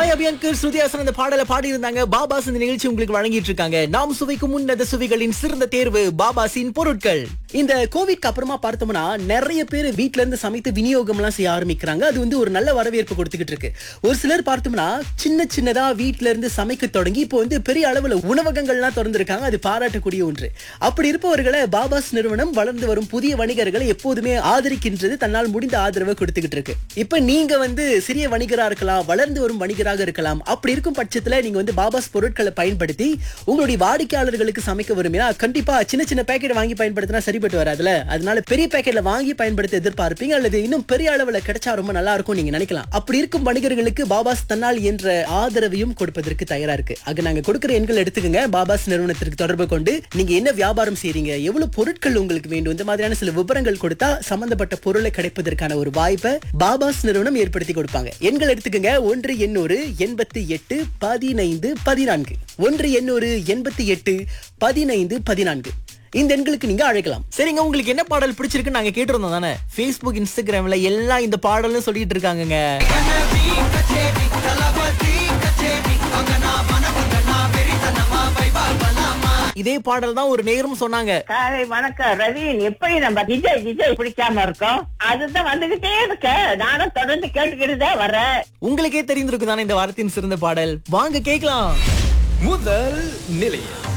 சாய் அபியான்கு ஸ்ருதிஹாசன் அந்த பாடலை பாடி இருந்தாங்க பாபாஸ் இந்த நிகழ்ச்சி உங்களுக்கு வழங்கிட்டு இருக்காங்க நாம் சுவைக்கும் உன்னத சுவைகளின் சிறந்த தேர்வு பாபாஸின் பொருட்கள் இந்த கோவிட்க்கு அப்புறமா பார்த்தோம்னா நிறைய பேர் வீட்ல இருந்து சமைத்து விநியோகம் எல்லாம் செய்ய ஆரம்பிக்கிறாங்க அது வந்து ஒரு நல்ல வரவேற்பு கொடுத்துக்கிட்டு இருக்கு ஒரு சிலர் பார்த்தோம்னா சின்ன சின்னதா வீட்ல இருந்து சமைக்க தொடங்கி இப்போ வந்து பெரிய அளவுல உணவகங்கள்லாம் திறந்திருக்காங்க அது பாராட்டக்கூடிய ஒன்று அப்படி இருப்பவர்களை பாபாஸ் நிறுவனம் வளர்ந்து வரும் புதிய வணிகர்களை எப்போதுமே ஆதரிக்கின்றது தன்னால் முடிந்த ஆதரவை கொடுத்துக்கிட்டு இருக்கு இப்ப நீங்க வந்து சிறிய வணிகரா இருக்கலாம் வளர்ந்து வரும் வணிகராக இருக்கலாம் அப்படி இருக்கும் பட்சத்துல நீங்க வந்து பாபாஸ் பொருட்களை பயன்படுத்தி உங்களுடைய வாடிக்கையாளர்களுக்கு சமைக்க விரும்பினா கண்டிப்பா சின்ன சின்ன பேக்கெட் வாங்கி பயன்படுத்தினா சரிப்பட்டு வராதுல அதனால பெரிய பேக்கெட்ல வாங்கி பயன்படுத்த எதிர்பார்ப்பீங்க அல்லது இன்னும் பெரிய அளவுல கிடைச்சா ரொம்ப நல்லா இருக்கும் நீங்க நினைக்கலாம் அப்படி இருக்கும் வணிகர்களுக்கு பாபாஸ் தன்னால் என்ற ஆதரவையும் கொடுப்பதற்கு தயாரா இருக்கு ஆக நாங்க கொடுக்கிற எண்கள் எடுத்துக்கங்க பாபாஸ் நிறுவனத்திற்கு தொடர்பு கொண்டு நீங்க என்ன வியாபாரம் செய்றீங்க எவ்வளவு பொருட்கள் உங்களுக்கு வேண்டும் இந்த மாதிரியான சில விவரங்கள் கொடுத்தா சம்பந்தப்பட்ட பொருளை கிடைப்பதற்கான ஒரு வாய்ப்பை பாபாஸ் நிறுவனம் ஏற்படுத்தி கொடுப்பாங்க எண்கள் எடுத்துக்கங்க ஒன்று எண்ணூறு எண்பத்தி எட்டு பதினைந்து பதினான்கு ஒன்று எண்ணூறு எண்பத்தி எட்டு பதினைந்து பதினான்கு இந்த எண்களுக்கு நீங்க அழைக்கலாம் சரிங்க உங்களுக்கு என்ன பாடல் பிடிச்சிருக்குன்னு நாங்க கேட்டிருந்தோம் தானே Facebook இன்ஸ்டாகிராம்ல எல்லாம் இந்த பாடல்னு சொல்லிட்டு இருக்காங்கங்க இதே பாடல் தான் ஒரு நேரம் சொன்னாங்க காலை வணக்கம் ரவீன் எப்படி நம்ம விஜய் விஜய் பிடிக்காம இருக்கோம் அதுதான் வந்துகிட்டே இருக்க நானும் தொடர்ந்து கேட்டுக்கிட்டு தான் வரேன் உங்களுக்கே தெரிந்திருக்கும் தானே இந்த வாரத்தின் சிறந்த பாடல் வாங்க கேட்கலாம் முதல் நிலையம்